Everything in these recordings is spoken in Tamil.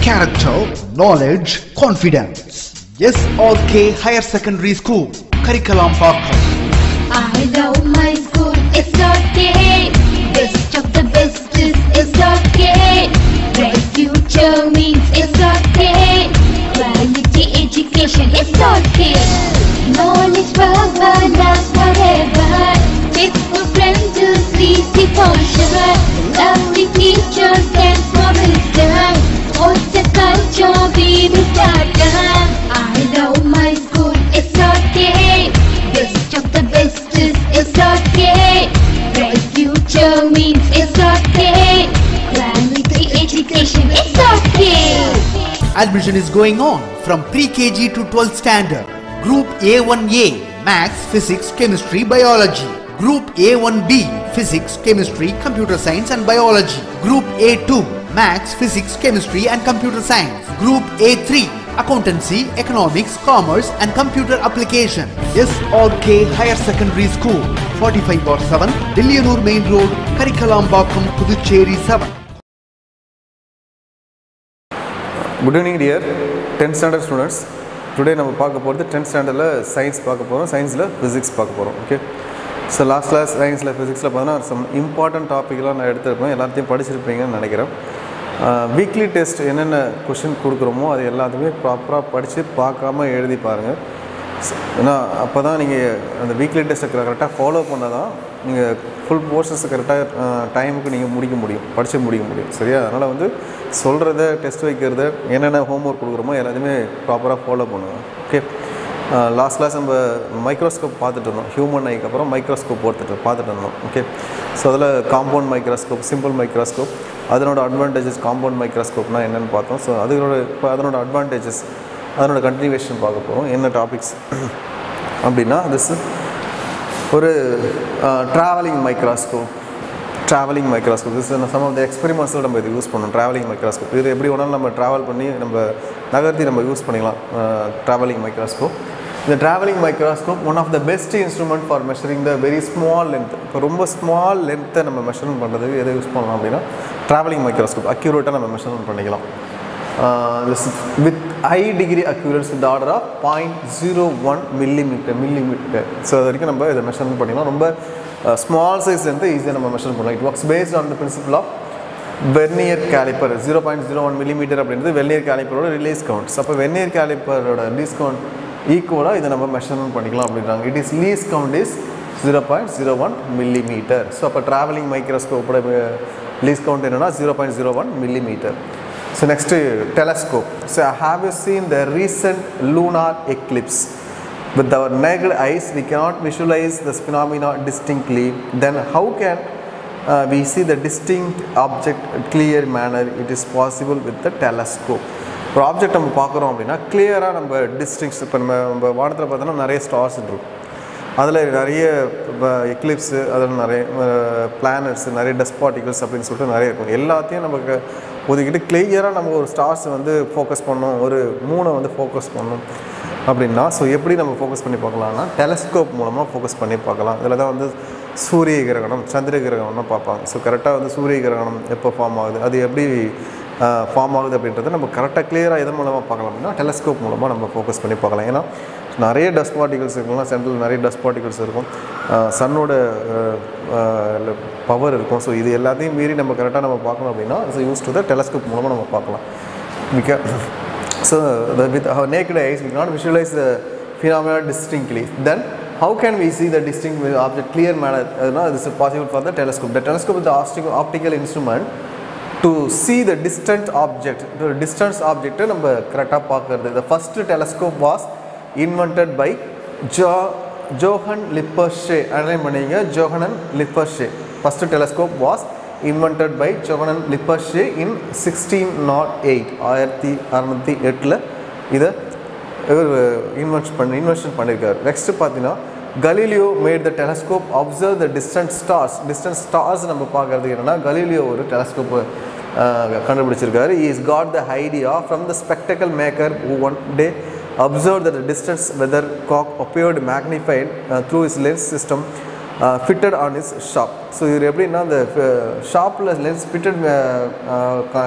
character, knowledge, confidence. SRK Higher Secondary School, Curriculum Pakam. I love my school, it's okay. Best of the best is it's okay. Bright future means it's okay. Quality education, it's okay. Knowledge forever, love forever. Faithful friends to see the culture. Lovely teachers and for wisdom. What's the culture we will start? I love my school, it's okay. Best of the best is it's okay. Bright future means it's okay. Quality education, it's okay. Admission is going on from pre-KG to 12th standard. Group A1A, Maths, Physics, Chemistry, Biology. Group A1B, Physics, Chemistry, Computer Science and Biology. Group A2, Maths, Physics, Chemistry and Computer Science. Group A3, Accountancy, Economics, Commerce and Computer Application. SRK Higher Secondary School, 45 or 7, Dillianur Main Road, Karikalambakkam, Puducherry 7. Good evening dear tenth standard students today நம்ம பார்க்க போகிறது டென்த் ஸ்டாண்டர்டில் சயின்ஸ் பார்க்க போகிறோம் சயின்ஸில் ஃபிசிக்ஸ் பார்க்க போகிறோம் ஓகே ஸோ லாஸ்ட் கிளாஸ் சயின்ஸில் ஃபிசிக்ஸில் பார்த்தீங்கன்னா சம் இம்பார்ட்டன்ட் டாப்பிக்லாம் நான் எடுத்திருப்பேன் எல்லாத்தையும் படிச்சிருப்பீங்கன்னு நினைக்கிறேன் வீக்லி டெஸ்ட் என்னென்ன கொஷின் கொடுக்குறோமோ அது எல்லாத்தையுமே ப்ராப்பராக படித்து பார்க்காம எழுதி பாருங்கள் ஏன்னா அப்போ தான் நீங்கள் அந்த வீக்லி டெஸ்ட்டை கரெக்டாக ஃபாலோ பண்ணால் தான் நீங்கள் ஃபுல் போர்ஷன்ஸ் கரெக்டாக டைமுக்கு நீங்கள் முடிக்க முடியும் படித்து முடிக்க முடியும் சரியா அதனால் வந்து சொல்கிறத டெஸ்ட் வைக்கிறத என்னென்ன ஹோம்ஒர்க் கொடுக்குறோமோ எல்லாத்தையுமே ப்ராப்பராக ஃபாலோ பண்ணுவோம் ஓகே லாஸ்ட் கிளாஸ் நம்ம மைக்ரோஸ்கோப் பார்த்துட்டு இருந்தோம் ஹியூமன் ஐக்கு அப்புறம் மைக்ரோஸ்கோப் பார்த்துட்டு பார்த்துட்டு இருந்தோம் ஓகே ஸோ அதில் காம்பவுண்ட் மைக்ரோஸ்கோப் சிம்பிள் மைக்ரோஸ்கோப் அதனோட அட்வான்டேஜஸ் காம்பவுண்ட் மைக்ரோஸ்கோப்னால் என்னென்னு பார்த்தோம் ஸோ அதனோட இப்போ அதனோட அட்வான்டேஜஸ் அதனோட கண்டினியூவேஷன் பார்க்க போகிறோம் என்ன டாபிக்ஸ் அப்படின்னா திஸ் ஒரு travelling microscope travelling microscope this some of the எக்ஸ்பெரிமெண்ட்ஸில் நம்ம இது யூஸ் பண்ணோம் ட்ராவலிங் மைக்ரோஸ்கோப் இது எப்படி வேணாலும் நம்ம ட்ராவல் பண்ணி நம்ம நகர்த்தி நம்ம யூஸ் பண்ணிக்கலாம் ட்ராவலிங் மைக்ரோஸ்கோப் இந்த travelling microscope one of the best instrument for measuring the very small length இப்போ ரொம்ப ஸ்மால் லென்த்தை நம்ம மெஷர்மெண்ட் பண்ணுறதுக்கு எதை யூஸ் பண்ணலாம் அப்படின்னா ட்ராவலிங் மைக்ரோஸ்கோப் அக்யூரேட்டாக நம்ம மெஷர்மெண்ட் பண்ணிக்கலாம் with high degree accuracy with order of point zero one millimetre millimetre so அது வரைக்கும் நம்ம இதை மெஷர்மெண்ட் பண்ணிக்கலாம் ரொம்ப ஸ்மால் சைஸ்லேருந்து ஈஸியாக நம்ம மெஷர் பண்ணலாம் it works based on the principle of vernier calliper zero point zero one millimetre அப்படின்றது வெர்னியர் கேலிப்பரோட ரிலீஸ் கவுண்ட்ஸ் அப்போ வெர்னியர் கேலிப்பரோட ரிலீஸ் கவுண்ட் ஈக்குவலாக இதை நம்ம மெஷர்மெண்ட் பண்ணிக்கலாம் அப்படின்றாங்க it is least count is zero point zero one millimetre so அப்போ ட்ராவலிங் மைக்ரோஸ்கோப்போட லீஸ் கவுண்ட் என்னன்னா zero point zero one millimetre So next uh, telescope. So have you seen the recent lunar eclipse? With our naked eyes, we cannot visualize this phenomena distinctly. Then how can uh, we see the distinct object in clear manner? It is possible with the telescope. ஒரு ஆப்ஜெக்ட் நம்ம பார்க்குறோம் அப்படின்னா கிளியராக நம்ம டிஸ்டிங்ஸ் இப்போ நம்ம நம்ம வானத்தில் பார்த்தோன்னா நிறைய ஸ்டார்ஸ் இருக்கும் அதில் நிறைய எக்லிப்ஸு அதில் நிறைய பிளானட்ஸ் நிறைய டஸ்ட் பார்ட்டிகல்ஸ் அப்படின்னு சொல்லிட்டு நிறைய இருக்கும் எல்லாத்தையும் நமக்கு ஒதுக்கிட்டு கிளியராக நம்ம ஒரு ஸ்டார்ஸ் வந்து ஃபோக்கஸ் பண்ணோம் ஒரு மூணை வந்து ஃபோக்கஸ் பண்ணோம் அப்படின்னா ஸோ எப்படி நம்ம ஃபோக்கஸ் பண்ணி பார்க்கலாம்னா டெலஸ்கோப் மூலமாக ஃபோக்கஸ் பண்ணி பார்க்கலாம் இதில் தான் வந்து சூரிய கிரகணம் சந்திர கிரகணம்லாம் பார்ப்பாங்க ஸோ கரெக்டாக வந்து சூரிய கிரகணம் எப்போ ஃபார்ம் ஆகுது அது எப்படி ஃபார்ம் ஆகுது அப்படின்றத நம்ம கரெக்டாக கிளியராக எதன் மூலமாக பார்க்கலாம் அப்படின்னா டெலஸ்கோப் மூலமாக நம்ம ஃபோக்கஸ் பண்ணி பார்க்கலாம் ஏன்னா நிறைய டஸ்ட் பார்ட்டிகல்ஸ் இருக்கும்னா சென்ட்ரல் நிறைய டஸ்ட் பார்ட்டிகல்ஸ் இருக்கும் சன்னோட பவர் இருக்கும் ஸோ இது எல்லாத்தையும் மீறி நம்ம கரெக்டாக நம்ம பார்க்கணும் அப்படின்னா it's use to the telescope மூலமாக நம்ம பார்க்கலாம் we so with our naked eyes we cannot visualize the phenomena distinctly then how can we see the distinct object clear manner uh, this is possible for the telescope the telescope is the optical, optical instrument to see the distant object the distance object நம்ம கரெக்டாக பார்க்கறது the first telescope was invented by ஜோ ஜோஹன் லிப்பர்ஷே அனலைன் பண்ணிங்க Johann Lippershey first telescope was invented by Johann Lippershey in sixteen naught eight ஆயிரத்தி அறநூற்றி எட்டில் இதை இவர் இன்வென்ஷன் பண்ணி இன்வென்ஷன் பண்ணியிருக்காரு நெக்ஸ்ட்டு பார்த்தீங்கன்னா Galileo made the telescope observe the distant stars distant stars நம்ம பார்க்கறதுக்கு என்னென்னா கலீலியோ ஒரு டெலஸ்கோப் கண்டுபிடிச்சிருக்காரு is got the idea from the spectacle maker one day observed that the distance weather cock appeared magnified uh, through his lens system uh, fitted on his shop so இவர் எப்படின்னா அந்த ஷாப்பில் லென்ஸ் ஃபிட்டட்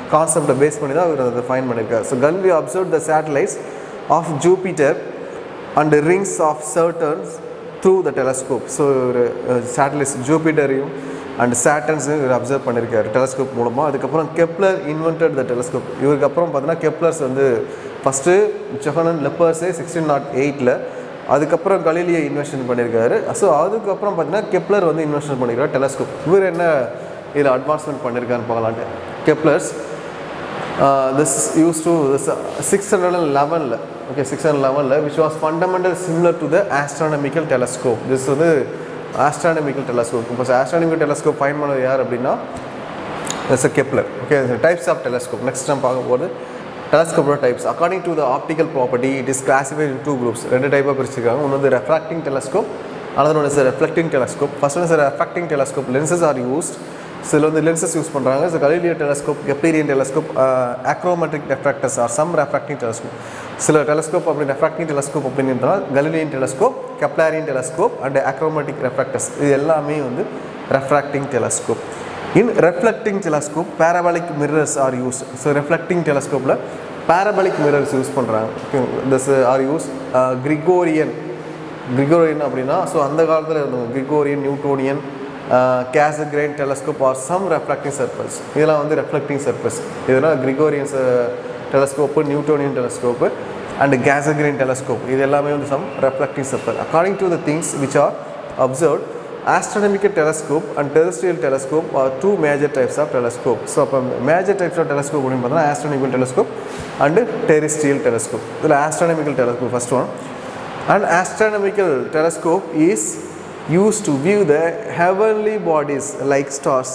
கான்செப்டை பேஸ் பண்ணி தான் அவர் அதை ஃபைன் பண்ணியிருக்காரு ஸோ கல்வி observe the satellites of Jupiter and rings of Saturns through the telescope so ஒரு சேட்டலைட்ஸ் ஜூபிட்டரையும் அண்ட் சேட்டன்ஸையும் இவர் அப்சர்வ் பண்ணியிருக்காரு டெலஸ்கோப் மூலமாக அதுக்கப்புறம் கெப்லர் இன்வென்டட் த டெலஸ்கோப் இவருக்கு அப்புறம் பார்த்தீங்கன்னா கெப்லர்ஸ் வந்து first Johann Lippershey sixteen naught எயிட்டில் அதுக்கப்புறம் கலீலியை இன்வென்ஷன் பண்ணியிருக்காரு ஸோ அதுக்கப்புறம் பார்த்தீங்கன்னா கெப்லர் வந்து இன்வென்ஷன் பண்ணியிருக்காரு டெலஸ்கோப் இவர் என்ன இதில் அட்வான்ஸ்மெண்ட் பண்ணியிருக்காருன்னு பார்க்கலான்ட்டு Kepler's this use to six hundred and லெவனில் ஓகே சிக்ஸ் ஹண்ட்ரட் லெவனில் which was fundamental similar to the astronomical telescope this வந்து ஆஸ்ட்ரானமிக்கல் டெலஸ்கோப் இப்போ ஆஸ்ட்ரானமிக்கல் டெலஸ்கோப் ஃபைன் பண்ணது யார் அப்படின்னா it's a Kepler okay types of telescope next நம்ம பார்க்க போகிறது டெலஸ்கோப்போட types according to the optical property it is classified in two groups ரெண்டு டைப்பாக பிரிச்சிருக்காங்க ஒன்று வந்து refracting telescope another one is a reflecting telescope first one is a refracting telescope lenses are used சில வந்து லென்சஸ் யூஸ் பண்ணுறாங்க so Galileo telescope Keplerian telescope achromatic refractors are some refracting telescope சில டெலஸ்கோப் அப்படி ரெஃப்ராக்டிங் டெலஸ்கோப் அப்படின்னு இருந்தால் Galilean telescope Keplerian telescope and achromatic refractors இது எல்லாமே வந்து refracting telescope in reflecting telescope parabolic mirrors are use so reflecting டெலஸ்கோப்பில் பேரபாலிக் மிரர்ஸ் யூஸ் பண்ணுறாங்க this are use Gregorian Gregorian அப்படின்னா ஸோ அந்த காலத்தில் இருந்தவங்க Gregorian Newtonian Cassegrain telescope are some reflecting surface இதெல்லாம் வந்து ரெஃப்ளெக்டிங் சர்ஃபஸ் இதெல்லாம் Gregorians telescope Newtonian telescope and Cassegrain telescope இது எல்லாமே வந்து some reflecting surface according to the things which are observe astronomical telescope and terrestrial telescope are two major types of telescope so அப்போ மேஜர் டைப்ஸ் ஆஃப் டெலஸ்கோப் அப்படின்னு பார்த்தோன்னா astronomical telescope and terrestrial telescope இதில் astronomical telescope first one and astronomical telescope is used to view the heavenly bodies like stars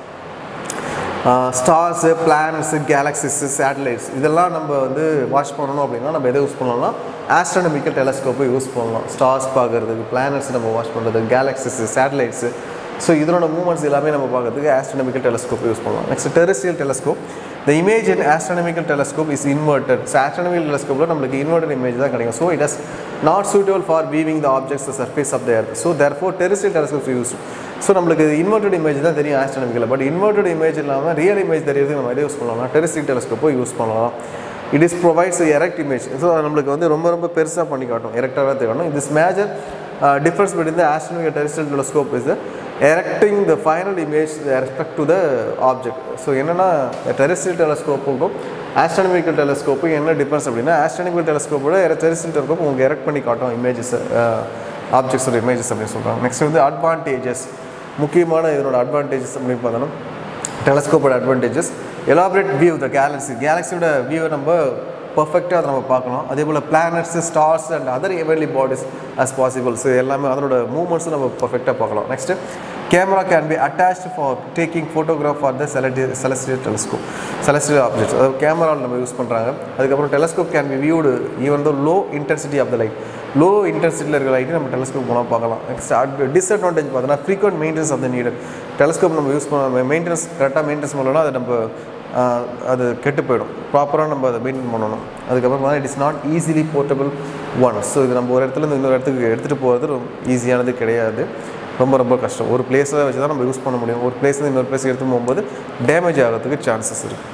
stars planets galaxies satellites இதெல்லாம் நம்ம வந்து வாட்ச் பண்ணணும் அப்படின்னா நம்ம எதை யூஸ் பண்ணலாம்னா ஆஸ்ட்ரானமிக்கல் டெலஸ்கோப்பை யூஸ் பண்ணலாம் ஸ்டார்ஸ் பார்க்குறதுக்கு பிளானட்ஸ் நம்ம வாட்ச் பண்ணுறது கேலக்சிஸு சேட்டலைட்ஸு ஸோ இதனோட மூமெண்ட்ஸ் எல்லாமே நம்ம பார்க்கறதுக்கு ஆஸ்ட்ரானமிக்கல் டெலஸ்கோப் யூஸ் பண்ணலாம் next terrestrial telescope the image in astronomical telescope is inverted so astronomical டெலஸ்கோப்பில் நம்மளுக்கு இன்வெர்டட் இமேஜ் தான் கிடைக்கும் so it is not suitable for viewing the objects the surface of the earth so therefore terrestrial telescope use so நம்மளுக்கு இன்வெர்டட் இமேஜ் தான் தெரியும் ஆஸ்ட்ரானமிக்கல் பட் இன்வெர்டட் இமேஜ் இல்லாமல் ரியல் இமேஜ் தெரியறதுக்கு நம்ம எதை யூஸ் பண்ணலாம் டெரிஸ்ட்ரியல் டெலஸ்கோப்போ யூஸ் பண்ணலாம் it is provides erect image so நம்மளுக்கு வந்து ரொம்ப ரொம்ப பெருசாக பண்ணி காட்டும் எரக்டாக தெரியும் this major difference between the astronomical terrestrial telescope is erecting the final image respect to the object so என்னென்னா டெரிஸ்ட்ரியல் டெலஸ்கோப்புக்கும் ஆஸ்ட்ரானமிக்கல் டெலஸ்கோப்புக்கும் என்ன டிஃபரன்ஸ் அப்படின்னா ஆஸ்ட்ரானமிக்கல் டெலஸ்கோப்போட டெரிஸ்ட்ரியல் டெலஸ்கோப் உங்களுக்கு எரக்ட் பண்ணி காட்டும் இமேஜஸ் ஆப்ஜெக்ட்ஸோட இமேஜஸ் அப்படின்னு சொல்கிறாங்க நெக்ஸ்ட் வந்து அட்வான்டேஜஸ் முக்கியமான இதனோட அட்வான்டேஜஸ் அப்படின்னு பார்த்தோன்னா டெலஸ்கோப்போட advantages elaborate view the galaxy கேலக்ஸியோட வியூவை நம்ம பர்ஃபெக்டாக அதை நம்ம பார்க்கலாம் அதே போல் planets stars and other heavenly bodies as possible so எல்லாமே அதனோட மூமெண்ட்ஸும் நம்ம பர்ஃபெக்டாக பார்க்கலாம் next camera can be attached for taking photograph for the செலக்டி செலஸ்டியல் டெலஸ்கோப் செலஸ்டியல் ஆப்ஜெக்ட்ஸ் அதாவது கேமராவில் நம்ம யூஸ் பண்ணுறாங்க அதுக்கப்புறம் telescope can be viewed even though low intensity of the light low இன்டென்சிட்டியில் இருக்கிற லைட்டு நம்ம டெலஸ்கோப் மூலம் பார்க்கலாம் நெக்ஸ்ட் டிஸ்அட்வான்டேஜ் பார்த்தோன்னா frequent maintenance of the needed telescope நம்ம யூஸ் பண்ண மெயின்டெனன்ஸ் கரெக்டாக மெயின்டெனன்ஸ் பண்ணலன்னா அதை நம்ம ஆஹ், அது கெட்டு போயிடும் ப்ராப்பராக நம்ம அதை மெயின்டைன் பண்ணணும் அதுக்கப்புறம் it is not easily portable one so இது நம்ம ஒரு இடத்துல இருந்து இன்னொரு இடத்துக்கு எடுத்துகிட்டு போகிறது ரொம்ப ஈஸியானது கிடையாது ரொம்ப ரொம்ப கஷ்டம் ஒரு பிளேஸில் வச்சு தான் நம்ம யூஸ் பண்ண முடியும் ஒரு பிளேஸ்லேருந்து இன்னொரு பிளேஸ் எடுத்து போகும்போது டேமேஜ் ஆகிறதுக்கு சான்சஸ் இருக்குது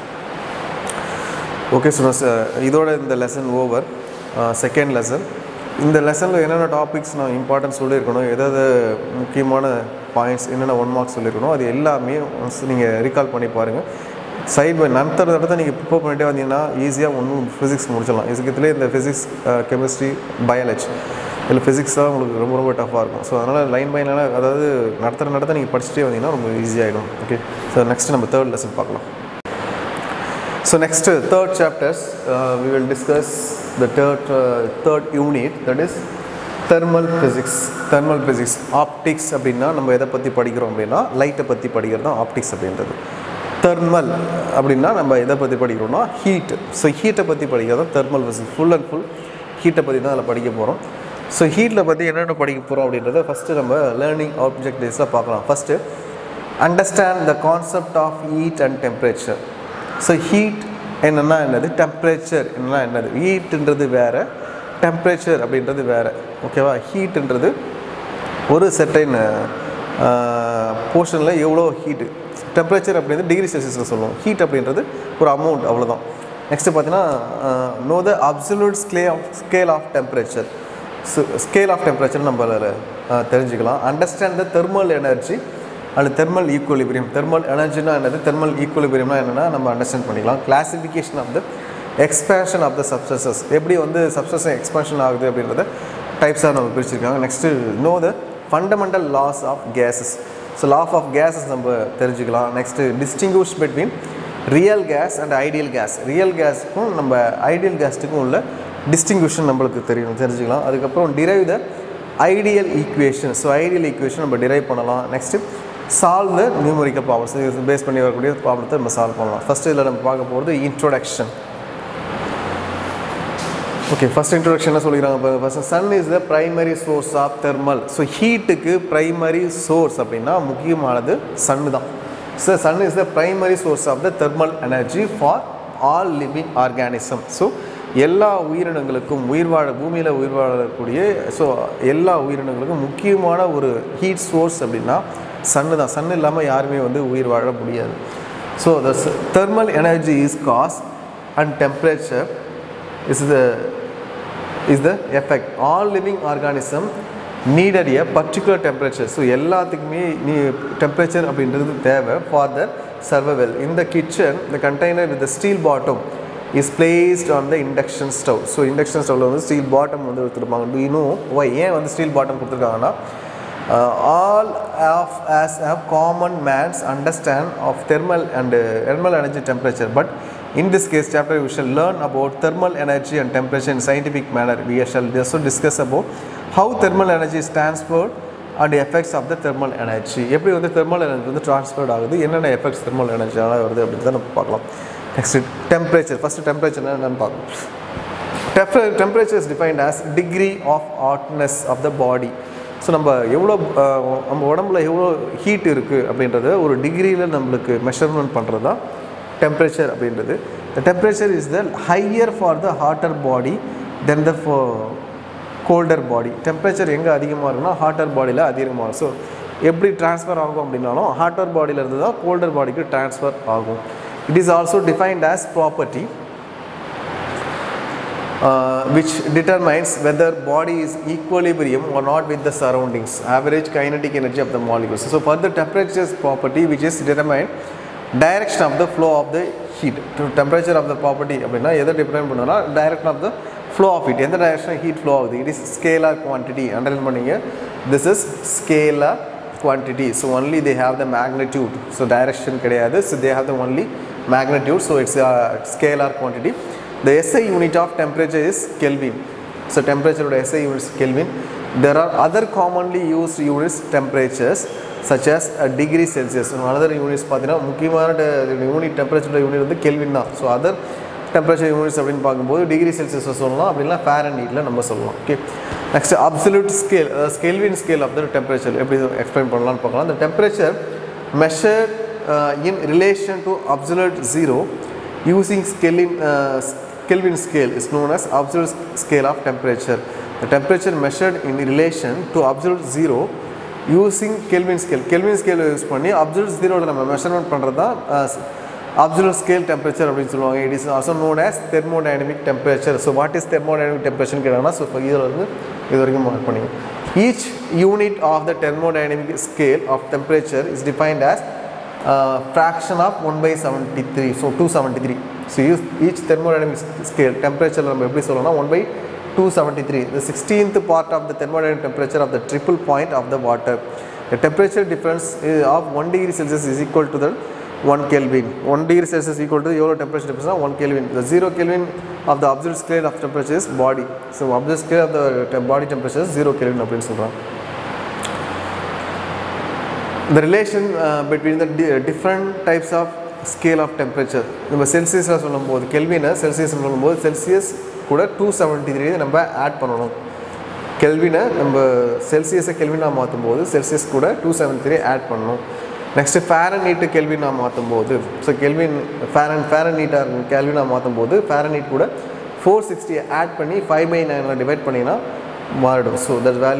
ஓகே ஸ்டூடெண்ட்ஸ் இதோட இந்த லெசன் ஓவர் செகண்ட் லெசன் இந்த லெசனில் என்னென்ன டாபிக்ஸ் நான் இம்பார்ட்டன்ஸ் சொல்லியிருக்கணும் எதாவது முக்கியமான பாயிண்ட்ஸ் என்னென்ன ஒன் மார்க்ஸ் சொல்லியிருக்கணும் அது எல்லாமே ஒன்ஸ் நீங்கள் ரீகால் பண்ணி பாருங்கள் சைட் பை நடுத்த தடவை நீங்கள் ப்ரிப்பேர் பண்ணிட்டே வந்தீங்கன்னா ஈஸியாக ஒன்றும் ஃபிசிக்ஸ் முடிச்சிடலாம் இதுக்குலேயே இந்த ஃபிசிக்ஸ் கெமிஸ்ட்ரி பயாலஜி இதில் ஃபிசிக்ஸ் தான் உங்களுக்கு ரொம்ப ரொம்ப டஃப்பாக இருக்கும் ஸோ அதனால் லைன் பை லைனாக அதாவது நடத்துகிற நடத்த நீங்கள் படிச்சுட்டே வந்தீங்கன்னா ரொம்ப ஈஸியாகிடும் ஓகே ஸோ நெக்ஸ்ட் நம்ம தேர்ட் லெசன் பார்க்கலாம் So next uh, third chapters uh, we will discuss the third uh, third unit that is thermal physics thermal physics optics அப்படின்னா நம்ம எதை பற்றி படிக்கிறோம் அப்படின்னா லைட்டை பற்றி படிக்கிறது தான் ஆப்டிக்ஸ் அப்படின்றது தெர்மல் அப்படின்னா நம்ம எதை பற்றி படிக்கிறோம்னா ஹீட் ஸோ ஹீட்டை பற்றி படிக்கிறது தான் thermal physics full and full ஹீட்டை பற்றி தான் அதில் படிக்க போகிறோம் ஸோ ஹீட்டில் பற்றி என்னென்ன படிக்க போகிறோம் அப்படின்றத ஃபஸ்ட்டு நம்ம லேர்னிங் ஆப்ஜெக்டிவ்ஸில் பார்க்கலாம் first understand the concept of heat and temperature so heat என்னென்னா என்னது டெம்பரேச்சர் என்னன்னா என்னது ஹீட்ன்றது வேறு டெம்பரேச்சர் அப்படின்றது வேறு ஓகேவா ஹீட்ன்றது ஒரு செட்டைன் போர்ஷனில் எவ்வளோ ஹீட்டு டெம்பரேச்சர் அப்படின்றது டிகிரி செல்சியஸில் சொல்லுவோம் ஹீட் அப்படின்றது ஒரு அமௌண்ட் அவ்வளோதான் நெக்ஸ்ட்டு பார்த்தீங்கன்னா நோ த அப்சல்யூட் ஸ்கே of scale of temperature scale of temperature நம்ம அதில் தெரிஞ்சுக்கலாம் understand the thermal energy and thermal equilibrium thermal எனர்ஜினா என்னது தெர்மல் ஈக்குவலிபிரியம்னா என்னென்னா நம்ம அண்டர்ஸ்டாண்ட் பண்ணிக்கலாம் classification of the expansion of the substances எப்படி வந்து சப்ஸ்டன்ஸ் எக்ஸ்பேன்ஷன் ஆகுது அப்படின்றத டைப்ஸாக நம்ம பிரிச்சிருக்காங்க next know the fundamental laws of gases so laws of gases நம்ம தெரிஞ்சுக்கலாம் next distinguish between real gas and ideal case real கேஸுக்கும் நம்ம ஐடியல் கேஸுக்கும் உள்ள டிஸ்டிங்விஷன் நம்மளுக்கு தெரியும் தெரிஞ்சுக்கலாம் அதுக்கப்புறம் derive the ideal equation so ideal equation நம்ம டிரைவ் பண்ணலாம் next solve the numerical problems இது பேஸ் பண்ணி வரக்கூடிய ப்ராப்ளத்தை நம்ம சால்வ் பண்ணலாம் ஃபஸ்ட்டு இதில் நம்ம பார்க்க போகிறது இன்ட்ரோடக்ஷன் ஓகே ஃபஸ்ட் இன்ட்ரோடக்ஷன் என்ன சொல்லிக்கிறாங்க first sun is the primary source of thermal so ஹீட்டுக்கு பிரைமரி சோர்ஸ் அப்படின்னா முக்கியமானது சன்னு தான் so sun is the primary source of the thermal energy for all living organism so எல்லா உயிரினங்களுக்கும் உயிர் வாழ பூமியில் உயிர் வாழக்கூடிய ஸோ எல்லா உயிரினங்களுக்கும் முக்கியமான ஒரு ஹீட் சோர்ஸ் அப்படின்னா சன்னு தான் சன் இல்லாமல் யாருமே வந்து உயிர் வாழ முடியாது so the thermal energy is cause and temperature is the is the effect all living organism needed a particular temperature so எல்லாத்துக்குமே நீ டெம்பரேச்சர் அப்படின்றது தேவை ஃபார் த சர்வைவல் இந்த கிச்சன் இந்த container with steel bottom is placed on the induction stove so induction ஸ்டவ்வில் வந்து ஸ்டீல் பாட்டம் வந்து கொடுத்துருப்பாங்க டு இன்னும் ஒய் ஏன் வந்து ஸ்டீல் பாட்டம் கொடுத்துருக்காங்கன்னா all of us have common man's understand of thermal and thermal energy temperature but In this case, chapter we shall learn about thermal energy and temperature in scientific manner. We shall also discuss about how thermal energy is transferred and the effects of the thermal energy. எப்படி வந்து thermal energy வந்து transferred ஆகுது என்னென்ன எஃபெக்ட்ஸ் thermal எனர்ஜியால் வருது அப்படின்னு தான் நம்ம பார்க்கலாம் நெக்ஸ்ட் டெம்பரேச்சர் ஃபஸ்ட்டு டெம்பரேச்சர் என்னென்னு பார்க்கலாம் temperature is defined as degree of hotness of the body so நம்ம எவ்வளோ அஹ், நம்ம உடம்புல எவ்வளோ ஹீட் இருக்குது அப்படின்றத ஒரு டிகிரியில் நம்மளுக்கு மெஷர்மெண்ட் பண்ணுறது தான் டெம்பரேச்சர் அப்படின்றது the temperature is the higher for the hotter body then the colder body temperature எங்கே அதிகமாக இருக்குன்னா ஹாட்டர் பாடியில் அதிகமாக இருக்கும் ஸோ எப்படி ட்ரான்ஸ்ஃபர் ஆகும் அப்படின்னாலும் ஹாட்டர் பாடியிலேருந்து தான் கோல்டர் பாடிக்கு ட்ரான்ஸ்ஃபர் ஆகும் it is also defined as property uh, which determines whether body is equilibrium or not with the surroundings average kinetic energy of the molecules so for the temperature property which is determined direction of the flow of the heat to temperature of the property அப்படின்னா எதை டிபெண்ட் பண்ணுன்னா direction of the flow of heat எந்த direction heat flow ஆகுது it is scalar quantity underline பண்ணீங்க this is scalar quantity so only they have the magnitude so direction கிடையாது so they have the only magnitude so it's a scalar quantity the SI unit of temperature is Kelvin. So temperature of SI unit is Kelvin. There are other commonly used units temperatures such as a degree Celsius. So another units பார்த்தீங்கன்னா முக்கியமான யூனிட் டெம்பரேச்சர் யூனிட் வந்து கெல்வின் தான் ஸோ அதர் டெம்பரேச்சர் யூனிட்ஸ் அப்படின்னு பார்க்கும்போது டிகிரி செல்சியஸை சொல்லலாம் அப்படின்னா ஃபேரன் ஹீட்டில் நம்ம சொல்லலாம் okay next absolute scale Kelvin scale of the temperature எப்படி எக்ஸ்பிளைன் பண்ணலாம்னு பார்க்கலாம் the temperature measured uh, in relation to absolute zero using Kelvin, uh, Kelvin scale is known as absolute scale of temperature. The temperature measured in relation to absolute zero using Kelvin scale. Kelvin scale use பண்ணி absolute zero நம்ம மெஷர்மெண்ட் பண்ணுறது தான் absolute scale temperature அப்படின்னு சொல்லுவாங்க it is also known as thermodynamic temperature so what is thermodynamic temperature கேட்டாங்கன்னா ஸோ இதில் வந்து இது வரைக்கும் மார்க் பண்ணிங்க each unit of the thermodynamic scale of temperature is defined as uh, fraction of 1 by 73 so 273 so use each thermodynamic scale temperature நம்ம எப்படி சொல்லணும்னா 1 by 273 the 16th part of the thermodynamic temperature of the triple point of the water the temperature difference is of 1 degree celsius is equal to the 1 kelvin 1 degree celsius equal to எவ்வளோ temperature difference 1 kelvin the 0 kelvin of the absolute scale of temperature is body so absolute scale of the te- body temperature is 0 kelvin அப்படின்னு சொல்கிறாங்க the relation uh, between the di- different types of scale of temperature நம்ம செல்சியஸில் சொல்லும்போது கெல்வினை செல்சியஸ் சொல்லும்போது செல்சியஸ் கூட டூ செவன்ட்டி த்ரீ நம்ம ஆட் பண்ணணும் கெல்வினை நம்ம செல்சியஸை கெல்வினாக மாற்றும் போது செல்சியஸ் கூட டூ செவன்ட்டி த்ரீ ஆட் பண்ணணும் நெக்ஸ்ட்டு ஃபேரன் ஹீட்டு கெல்வினாக மாற்றும் போது ஸோ கெல்வின் ஃபேரன் ஃபேரன் ஹீட்டாக கெல்வினாக மாற்றும் போது ஃபேரன் ஹீட் கூட ஃபோர் சிக்ஸ்டி ஆட் பண்ணி ஃபைவ் பை நைனில் டிவைட் பண்ணிங்கன்னா மாறிடும் so that values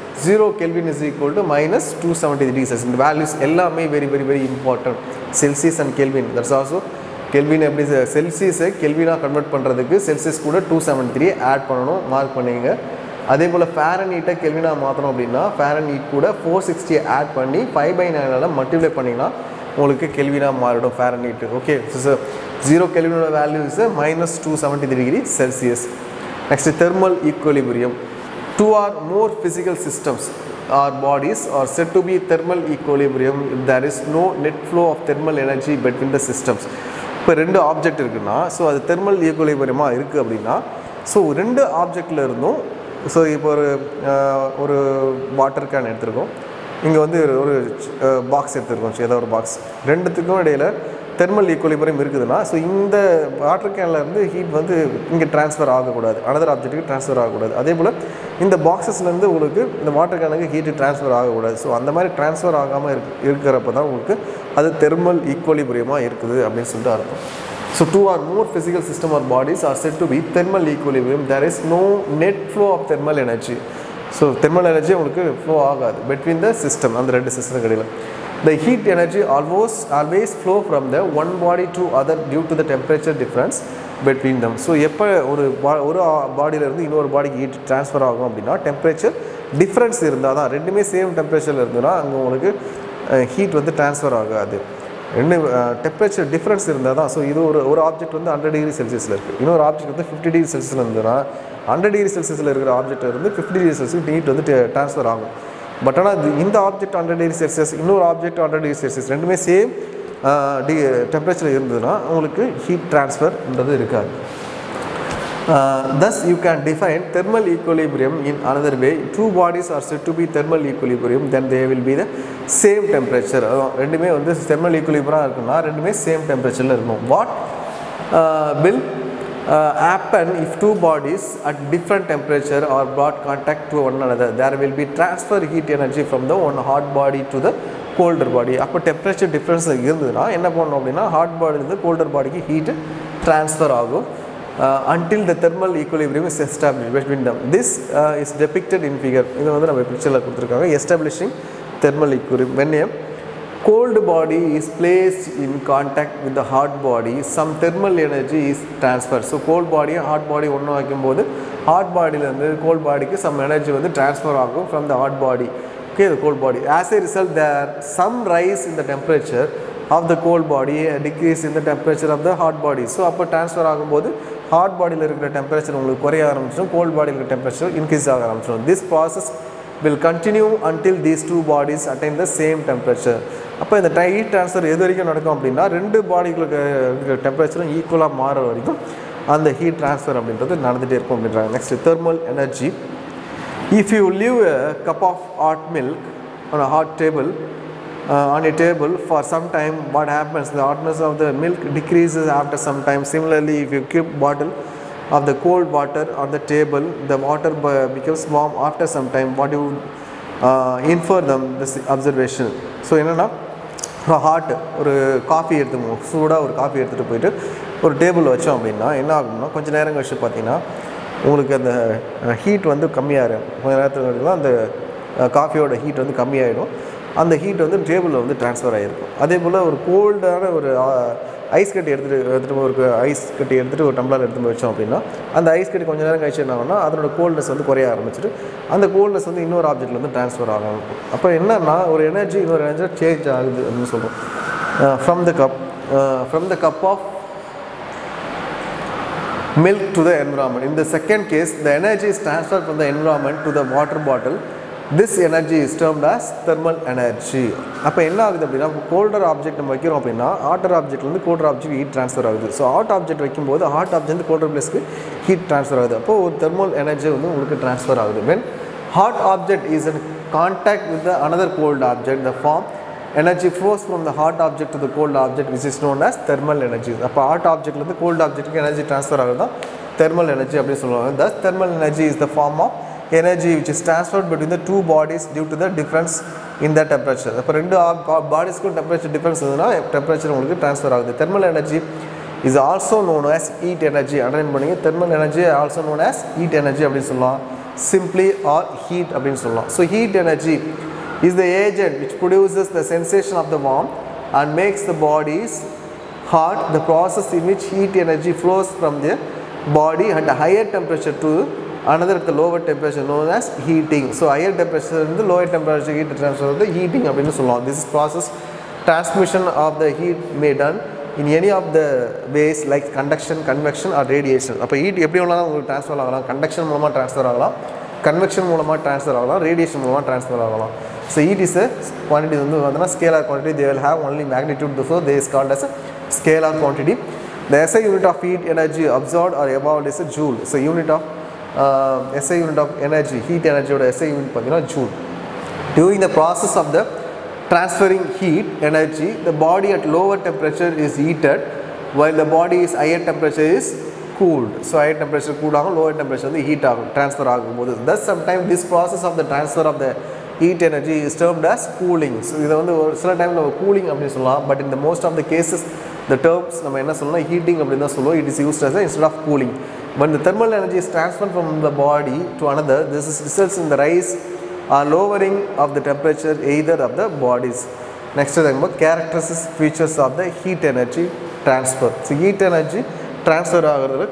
zero kelvin is equal to minus two seventy degree Celsius இந்த வேல்யூஸ் எல்லாமே very very very important Celsius and kelvin that's also kelvin எப்படி செல்சியஸை கெல்வினாக கன்வெர்ட் பண்ணுறதுக்கு செல்சியஸ் கூட டூ செவன்ட்டி த்ரீ ஆட் பண்ணணும் மார்க் பண்ணிங்க அதே போல் ஃபேரன் ஹீட்டை கெல்வினாக மாற்றணும் அப்படின்னா ஃபேரன் ஹீட் கூட ஃபோர் சிக்ஸ்டியை ஆட் பண்ணி ஃபைவ் பை நைனால் மல்டிப்ளை பண்ணிங்கன்னா உங்களுக்கு கெல்வினாக மாறிடும் Fahrenheit okay sir zero கெல்வினோட value is minus two seventy three degree Celsius next thermal equilibrium two or more physical systems or bodies are said to be thermal equilibrium if there is no net flow of thermal energy between the systems இப்போ ரெண்டு ஆப்ஜெக்ட் இருக்குன்னா ஸோ அது தெர்மல் ஈக்குவலிபிரியமாக இருக்குது அப்படின்னா ஸோ ரெண்டு ஆப்ஜெக்டில் இருந்தும் ஸோ இப்போ ஒரு அஹ், ஒரு வாட்டர் கேன் எடுத்திருக்கோம் இங்கே வந்து ஒரு பாக்ஸ் எடுத்திருக்கோம் ஏதோ ஒரு பாக்ஸ் ரெண்டுத்துக்கும் இடையில தெர்மல் ஈக்குவலிபிரியம் இருக்குதுன்னா ஸோ இந்த வாட்டர் கேனில் இருந்து ஹீட் வந்து இங்கே ட்ரான்ஸ்ஃபர் ஆகக்கூடாது அனதர் ஆப்ஜெக்ட்டுக்கு ட்ரான்ஸ்ஃபர் ஆகக்கூடாது அதே போல் இந்த பாக்ஸஸ்லேருந்து உங்களுக்கு இந்த வாட்டர் கேனுக்கு ஹீட்டு ட்ரான்ஸ்ஃபர் ஆகக்கூடாது ஸோ அந்த மாதிரி ட்ரான்ஸ்ஃபர் ஆகாமல் இருக்கு இருக்கிறப்ப தான் உங்களுக்கு அது தெர்மல் ஈக்குவலிபிரியமாக இருக்குது அப்படின்னு சொல்லிட்டு அர்த்தம் so two or more physical system or bodies are said to be thermal equilibrium there is no net flow of thermal energy so thermal energy உங்களுக்கு ஃப்ளோ ஆகாது between the system அந்த ரெண்டு சிஸ்டம் இடையில the heat energy always always flow from the one body to other due to the temperature difference between them ஸோ எப்போ ஒரு ba- ஒரு பாடியிலேருந்து இன்னொரு பாடிக்கு ஹீட் ட்ரான்ஸ்ஃபர் ஆகும் அப்படின்னா டெம்பரேச்சர் டிஃப்ரென்ஸ் இருந்தால் தான் ரெண்டுமே சேம் டெம்பரேச்சரில் இருந்ததுன்னா அங்கே உங்களுக்கு ஹீட் வந்து ட்ரான்ஸ்ஃபர் ஆகாது ரெண்டு டெம்பரேச்சர் டிஃப்ரென்ஸ் இருந்தால் தான் ஸோ இது ஒரு ஒரு ஆப்ஜெக்ட் வந்து ஹண்ட்ரட் டிகிரி செல்சியஸில் இருக்குது இன்னொரு ஆப்ஜெக்ட் வந்து ஃபிஃப்டி டிகிரி செல்சியஸில் இருந்ததுன்னா ஹண்ட்ரட் டிகிரி செல்சியஸில் இருக்கிற ஆப்ஜெக்ட் இருந்து ஃபிஃப்டி டிகிரி செல்சியஸ் ஹீட் வந்து ட்ரான்ஸ்ஃபர் ஆகும் பட் ஆனால் இது இந்த ஆப்ஜெக்ட் ஹண்ட்ரட் டிகிரி செல்சியஸ் இன்னொரு ஆப்ஜெக்ட் ஹண்ட்ரட் டிகிரி செல்சியஸ் ரெண்டுமே சேம் டி டெம்பரேச்சரில் இருந்ததுன்னா உங்களுக்கு ஹீட் ட்ரான்ஸ்ஃபர்ன்றது இருக்காது Uh, thus, you can define thermal equilibrium in another way. Two bodies are said to be thermal equilibrium, then they will be the same temperature. அதான் ரெண்டுமே வந்து thermal equilibrium இருக்குன்னா ரெண்டுமே சேம் டெம்பரேச்சரில் இருக்கும் what will happen if two bodies at different temperature are brought contact to one another there will be transfer heat energy from the one hot body to the colder body அப்போ டெம்பரேச்சர் டிஃப்ரென்ஸ் இருந்ததுன்னா என்ன பண்ணணும் அப்படின்னா ஹாட் பாடியிலேருந்து கோல்டர் பாடிக்கு ஹீட்டு ட்ரான்ஸ்ஃபர் ஆகும் uh, until the thermal equilibrium is established between them. This uh, is depicted in figure. இது வந்து நம்ம பிக்சரில் கொடுத்துருக்காங்க establishing thermal equilibrium. When a cold body is placed in contact with the hot body, some thermal energy is transferred. So cold body hot body ஒன்று வைக்கும்போது hot பாடியிலேருந்து cold பாடிக்கு some energy வந்து transfer ஆகும் from the hot body. Okay, the cold body. As a result, there some rise in the temperature of the cold body, a decrease in the temperature of the hot body. So அப்போ ட்ரான்ஸ்ஃபர் ஆகும்போது ஹாட் பாடியில் இருக்கிற டெம்பரேச்சர் உங்களுக்கு குறைய ஆரம்பிச்சிடும் கோல்ட் பாடியில் இருக்கிற டெம்பரேச்சர் இன்க்ரீஸ் ஆக ஆரம்பிச்சிடும் this process will continue until these two bodies attain the same temperature அப்போ இந்த டை ஹீட் ட்ரான்ஸ்ஃபர் எது வரைக்கும் நடக்கும் அப்படின்னா ரெண்டு பாடிகளுக்கு இருக்கிற டெம்பரேச்சரும் ஈக்குவலாக மாறுற வரைக்கும் அந்த ஹீட் ட்ரான்ஸ்ஃபர் அப்படின்றது நடந்துகிட்டே இருக்கும் அப்படின்றாங்க next thermal energy If you leave a cup of hot milk on a hot table, uh, on a table for some time, what happens? The hotness of the milk decreases after some time. Similarly, if you keep bottle of the cold water on the table, the water b- becomes warm after some time. What you uh, infer them this observation? So, என்னன்னா ஒரு ஹாட் ஒரு காஃபி எடுத்து சூடாக ஒரு காஃபி எடுத்துகிட்டு போயிட்டு ஒரு டேபிள் வச்சோம் அப்படின்னா என்ன ஆகும்னா கொஞ்சம் நேரம் கழிச்சு பார்த்தீங்கன்னா உங்களுக்கு அந்த ஹீட் வந்து கம்மியாகிடும் கொஞ்ச நேரத்துக்கு கழிச்சுலாம் அந்த காஃபியோட ஹீட் வந்து கம்மியாயிடும் அந்த ஹீட் வந்து டேபிளில் வந்து ட்ரான்ஸ்ஃபர் ஆகிருக்கும் அதே போல் ஒரு கோல்டான ஒரு ஐஸ் கட்டி எடுத்துகிட்டு எடுத்துகிட்டு ஒரு ஐஸ் கட்டி எடுத்துகிட்டு ஒரு டம்ளர் எடுத்துகிட்டு போய் வச்சோம் அப்படின்னா அந்த ஐஸ் கட்டி கொஞ்ச நேரம் கழிச்சு என்ன ஆகும்னா அதனோட கோல்ட்னஸ் வந்து குறைய ஆரம்பிச்சிட்டு அந்த கோல்ட்னஸ் வந்து இன்னொரு ஆப்ஜெக்ட்ல வந்து ட்ரான்ஸ்ஃபர் ஆகும் அப்போ என்னன்னா ஒரு எனர்ஜி இன்னொரு எனர்ஜி சேஞ்ச் ஆகுது அப்படின்னு சொல்கிறோம் from the cup from the cup of milk to the environment. In the second case, the energy is transferred from the environment to the water bottle. This energy is termed as thermal energy. அப்போ என்ன ஆகுது அப்படின்னா கோல்டர் ஆப்ஜெக்ட் நம்ம வைக்கிறோம் அப்படின்னா ஹாட்டர் ஆப்ஜெக்ட்லேருந்து கோல்டர் ஆப்ஜெக்ட் ஹீட் ட்ரான்ஸ்ஃபர் ஆகுது ஸோ ஹாட் ஆப்ஜெக்ட் வைக்கும்போது ஹாட் ஆப்ஜெக்ட் கோல்டர் பிளேஸ்க்கு ஹீட் ட்ரான்ஸ்ஃபர் ஆகுது அப்போ ஒரு தெர்மல் எனர்ஜி வந்து உங்களுக்கு ட்ரான்ஸ்ஃபர் ஆகுது when hot object is in contact with the another cold object the form energy flows from the hot object to the cold object which is known as thermal energy அப்போ hot objectலேருந்து cold objectக்கு எனர்ஜி ட்ரான்ஸ்ஃபர் ஆகுது தான் thermal energy அப்படின்னு சொல்லுவாங்க thus thermal energy is the form of energy which is transferred between the two bodies due to the difference in the temperature அப்போ ரெண்டு பாடிஸ்க்கும் டெம்பரேச்சர் டிஃப்ரென்ஸ் இருந்ததுன்னா டெம்பரேச்சர் உங்களுக்கு ட்ரான்ஸ்ஃபர் ஆகுது thermal energy is also known as heat energy அட்டன் பண்ணிங்க thermal energy also known as heat energy அப்படின்னு சொல்லலாம் சிம்பிளி ஆர் ஹீட் அப்படின்னு சொல்லலாம் so heat energy is the agent which produces the sensation of the warmth and makes the bodies hot the process in which heat energy flows from the body at a higher temperature to another at the lower temperature known as heating so higher temperature இருந்து lower temperature heat transfer வந்து heating அப்படின்னு சொல்லலாம் this is process transmission of the heat may done in any of the ways like conduction convection or radiation அப்போ ஹீட் எப்படி வேணாலும் உங்களுக்கு ட்ரான்ஸ்ஃபர் ஆகலாம் கண்டக்ஷன் மூலமாக ட்ரான்ஸ்ஃபர் ஆகலாம் கன்வெக்ஷன் மூலமாக ட்ரான்ஸ்ஃபர் ஆகலாம் ரேடியேஷன் மூலமாக ட்ரான்ஸ்ஃபர் ஆகலாம் ஸோ ஹீட் இஸ் குவான்டிட்டி வந்து பார்த்தீங்கன்னா scalar quantity they will have only magnitude before they is called as scalar quantity. The SI unit of heat energy absorbed or evolved is a joule. So unit of uh, SI unit of energy, heat energy or SI unit பார்த்தீங்கன்னா joule. During the process of the transferring heat energy, the body at lower temperature is heated while the body is higher temperature is cooled. So higher temperature cool ஆகும் lower temperature வந்து heat ஆகும் transfer ஆகும்போது thus sometimes this process of the transfer of the heat energy is termed as cooling. So இதை வந்து ஒரு சில டைம் நம்ம cooling அப்படின்னு சொல்லலாம் but in the most of the cases the terms நம்ம என்ன சொல்லலாம் heating அப்படின்னு தான் சொல்லுவோம் it is used as a instead of cooling. When the thermal energy is transferred from the body to another, this is results in the rise or lowering of the temperature either of the bodies. Next is about characteristics features of the heat energy transfer. So heat energy transfer ஆகிறது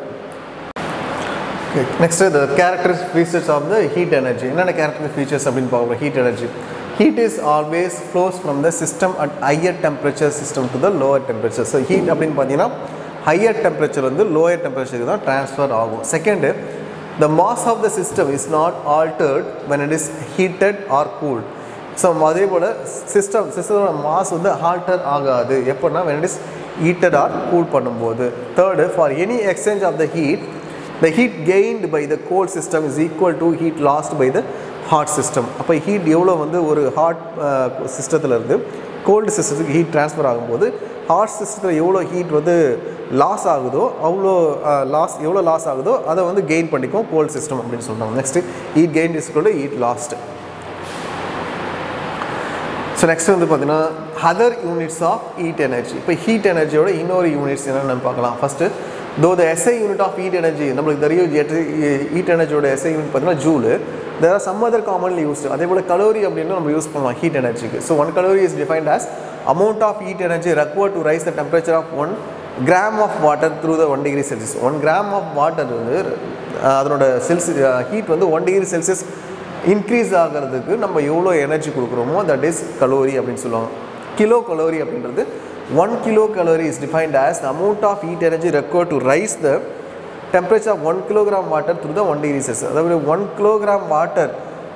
Okay. Next the characteristic features of the heat energy. என்னென்ன characteristic features அப்படின்னு பார்க்குறோம் heat energy. Heat is always flows from the system at higher temperature system to the lower temperature. So heat அப்படின்னு பார்த்தீங்கன்னா higher temperature வந்து lower temperature தான் transfer ஆகும். Second, the mass of the system is not altered when it is heated or cooled. So அதே போல் சிஸ்டம் சிஸ்டமோட மாஸ் வந்து ஆல்டர் ஆகாது எப்போனா when it is heated or cool பண்ணும்போது third for any exchange of the heat the heat gained by the cold system is equal to heat lost by the hot system அப்போ ஹீட் எவ்வளோ வந்து ஒரு ஹாட் சிஸ்டத்தில் இருந்து கோல்டு சிஸ்டத்துக்கு ஹீட் ட்ரான்ஸ்ஃபர் ஆகும்போது ஹாட் சிஸ்டத்தில் எவ்வளோ ஹீட் வந்து லாஸ் ஆகுதோ அவ்வளோ லாஸ் எவ்வளோ லாஸ் ஆகுதோ அதை வந்து கெயின் பண்ணிக்கும் கோல்டு சிஸ்டம் அப்படின்னு சொல்கிறாங்க next heat gain is to heat lost so next வந்து பார்த்தீங்கன்னா other units of heat energy இப்போ ஹீட் எனர்ஜியோட இன்னொரு யூனிட்ஸ் என்னென்னு நம்ம பார்க்கலாம் first though the SI unit of heat energy நம்மளுக்கு தெரியும் ஹீட் எனர்ஜியோட எஸ்ஐ யூனிட் பார்த்தீங்கன்னா joule there are some other commonly used அதே போல் கலோரி அப்படின்னு நம்ம யூஸ் பண்ணலாம் ஹீட் எனர்ஜிக்கு so one calorie is defined as amount of heat energy required to rise the temperature of one gram of water through the one degree Celsius one gram of water வந்து அஹ், அதனோட செல்சி ஹீட் வந்து ஒன் டிகிரி செல்சியஸ் இன்க்ரீஸ் ஆகிறதுக்கு நம்ம எவ்வளோ எனர்ஜி கொடுக்குறோமோ தட் இஸ் கலோரி அப்படின்னு சொல்லுவாங்க கிலோ கலோரி அப்படின்றது one kilo calorie is defined as the amount of heat energy required to rise the temperature of one kilogram water through the one degree Celsius அதாவது one kilogram water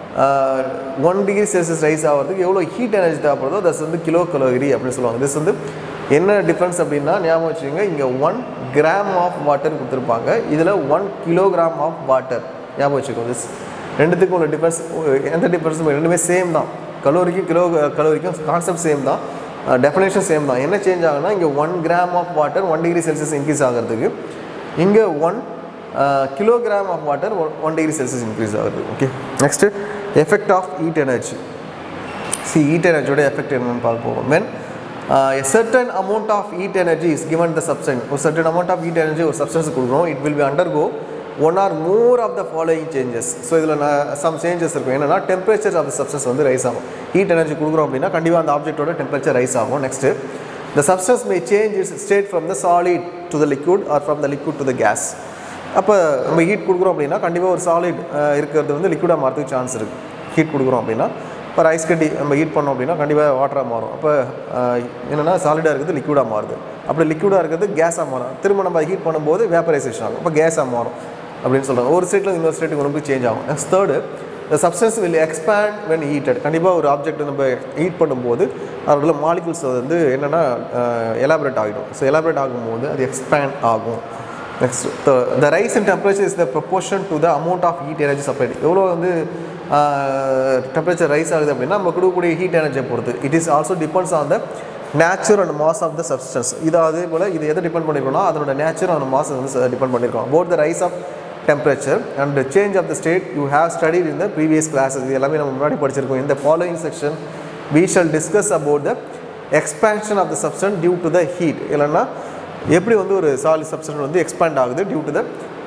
one degree Celsius rise ஆகிறதுக்கு எவ்வளோ ஹீட் எனர்ஜி தேவைப்படுதோ தஸ் வந்து கிலோ கலோரி அப்படின்னு சொல்லுவாங்க திஸ் வந்து என்ன டிஃப்ரென்ஸ் அப்படின்னா ஞாபகம் வச்சுக்கோங்க இங்கே ஒன் கிராம் ஆஃப் வாட்டர் கொடுத்துருப்பாங்க இதில் ஒன் கிலோகிராம் ஆஃப் வாட்டர் ஞாபகம் வச்சுக்கோ திஸ் ரெண்டுத்துக்கும் உள்ள டிஃப்ரென்ஸ் எந்த டிஃப்ரென்ஸும் ரெண்டுமே சேம் தான் கலோரிக்கும் கிலோ கலோரிக்கும் கான்செப்ட் சேம் தான் டெஃபினேஷன் சேம் தான் என்ன சேஞ்ச் ஆகுனா இங்கே one gram of water one degree Celsius increase ஆகிறதுக்கு இங்கே one kilogram of water one degree Celsius increase ஆகுது okay next effect of heat energy சி ஹீட் எனர்ஜியோட எஃபெக்ட் என்னன்னு பார்க்க போகிறோம் when uh, a certain amount of heat energy is given the substance ஒரு certain amount of heat energy ஒரு substance கொடுக்குறோம் it will be undergo one or more of the following changes so இதில் நான் சம் சேஞ்சஸ் இருக்கும் என்னென்னா டெம்பரேச்சர் ஆஃப் த சப்ஸ்டன்ஸ் வந்து ரைஸ் ஆகும் ஹீட் எனர்ஜி கொடுக்குறோம் அப்படின்னா கண்டிப்பாக அந்த ஆப்ஜெக்ட்டோட டெம்பரேச்சர் ரைஸ் ஆகும் next the substance may change its state from the solid to the liquid or from the liquid to the gas அப்போ நம்ம ஹீட் கொடுக்குறோம் அப்படின்னா கண்டிப்பாக ஒரு சாலிட் இருக்கிறது வந்து லிக்விடாக மாறதுக்கு சான்ஸ் இருக்குது ஹீட் கொடுக்குறோம் அப்படின்னா இப்போ ஐஸ் கட்டி நம்ம ஹீட் பண்ணோம் அப்படின்னா கண்டிப்பாக வாட்டராக மாறும் அப்போ என்னென்னா சாலிடாக இருக்கிறது லிக்விடாக மாறுது அப்படி லிக்விடாக இருக்கிறது கேஸாக மாறும் திரும்ப நம்ம ஹீட் பண்ணும்போது வேப்பரைசேஷன் ஆகும் அப்போ கேஸாக மாறும் அப்படின்னு சொல்கிறாங்க ஒரு ஸ்டேட்டில் இன்னொரு ஸ்டேட்டுக்கு ரொம்ப சேஞ்ச் ஆகும் next third the substance will expand when heated கண்டிப்பாக ஒரு ஆப்ஜெக்ட் நம்ம ஹீட் பண்ணும்போது அதோட மாலிகுல்ஸ் வந்து என்னென்னா எலாபரேட் ஆகிடும் ஸோ எலாபரேட் ஆகும்போது அது எக்ஸ்பேண்ட் ஆகும் next the rise in temperature is the proportion to the amount of heat energy supplied எவ்வளோ வந்து டெம்பரேச்சர் ரைஸ் ஆகுது அப்படின்னா நம்ம கொடுக்கக்கூடிய ஹீட் எனர்ஜியை பொறுத்து it is also depends on the nature and mass of the substance இது அதே போல் இது எதை டிபெண்ட் பண்ணிருக்கோம்னா அதனோட நேச்சர் அண்ட் மாஸ் வந்து டிபெண்ட் பண்ணியிருக்கோம் both the rise of temperature and change of the state you have studied in the previous classes இது எல்லாமே நம்ம முன்னாடி படிச்சிருக்கோம் இந்த following section we shall discuss about the expansion of the substance due to the heat இல்லைன்னா எப்படி வந்து ஒரு சாலிட் சப்ஸ்டன்ஸ் வந்து எக்ஸ்பேண்ட் ஆகுது டியூ டு த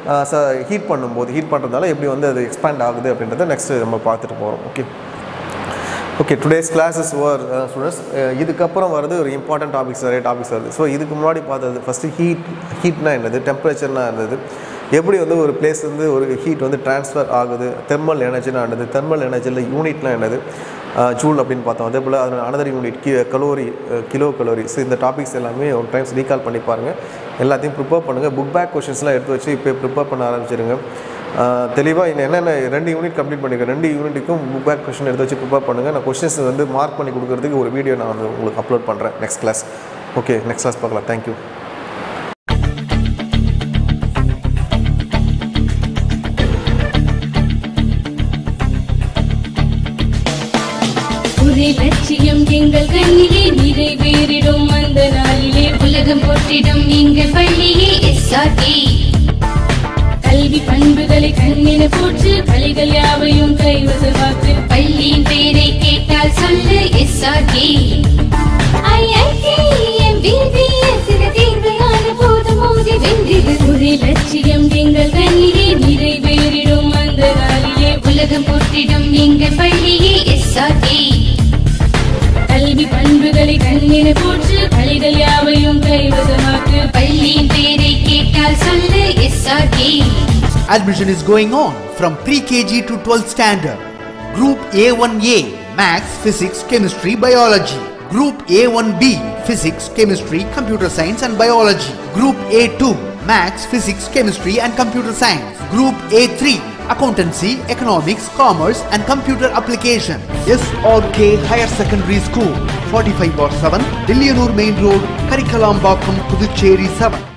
ஹீட் பண்ணும்போது ஹீட் பண்ணுறதுனால எப்படி வந்து அது எக்ஸ்பேண்ட் ஆகுது அப்படின்றத நெக்ஸ்ட்டு நம்ம பார்த்துட்டு போகிறோம் okay okay today's classes over students இதுக்கப்புறம் வருது ஒரு இம்பார்ட்டன்ட் டாபிக்ஸ் நிறைய டாபிக்ஸ் வருது ஸோ இதுக்கு முன்னாடி பார்த்தது ஃபஸ்ட்டு ஹீட் ஹீட்னா என்னது டெம்பரேச்சர்னா இருந்தது எப்படி வந்து ஒரு பிளேஸ் வந்து ஒரு ஹீட் வந்து ட்ரான்ஸ்ஃபர் ஆகுது தெர்மல் எனர்ஜினா என்னது தெர்மல் எனர்ஜியில் யூனிட்னா என்னது ஜூல் அப்படின்னு பார்த்தோம் அதே போல் அதில் அனதர் யூனிட் கி கலோரி கிலோ கலோரி ஸோ இந்த டாபிக்ஸ் எல்லாமே ஒரு டைம்ஸ் ரீகால் பண்ணி பாருங்கள் எல்லாத்தையும் ப்ரிப்பேர் பண்ணுங்கள் புக் பேக் கொஷின்ஸ்லாம் எடுத்து வச்சு இப்போ ப்ரிப்பேர் பண்ண ஆரம்பிச்சிருங்க தெளிவாக இன்னும் என்னென்ன ரெண்டு யூனிட் கம்ப்ளீட் பண்ணிக்கிறேன் ரெண்டு யூனிட்டுக்கும் புக் பேக் கொஷின் எடுத்து வச்சு ப்ரிப்பேர் பண்ணுங்கள் நான் கொஷின்ஸ் வந்து மார்க் பண்ணி கொடுக்குறதுக்கு ஒரு வீடியோ நான் வந்து உங்களுக்கு அப்லோட் பண்ணுறேன் next class okay next class பார்க்கலாம் தேங்க்யூ ஒரே லட்சியம் எங்கள் கண்ணிலே நிறைவேறிடும் அந்த நாளிலே உலகம் போற்றிடும் எங்கள் பள்ளியே எஸ்ஆர்டி கல்வி பண்புகளை கண்ணின போற்று கலைகள் யாவையும் கைவசமாக்கு பள்ளியின் பெயரை கேட்டால் சொல்லு எஸ்ஆர்டி ஒரே லட்சியம் எங்கள் கண்ணிலே நிறைவேறிடும் அந்த நாளிலே உலகம் போற்றிடும் எங்கள் பள்ளியே எஸ்ஆர்டி கல்வி பண்புகளை கண்ணின போற்று கலைகள் யாவையும் கைவசமாக்கு பள்ளியின் பெயரை கேட்டால் சொல்லு SRT Admission is going on from pre-KG to 12th standard. Group A1A Maths, Physics, Chemistry, Biology. Group A1B Physics, Chemistry, Computer Science and Biology. Group A2 Maths, Physics, Chemistry and Computer Science. Group A3 Accountancy, Economics, Commerce and Computer Application. SRK Higher Secondary School 45 7 Dillianur Main Road, Karikalambakkam, Puducherry 7.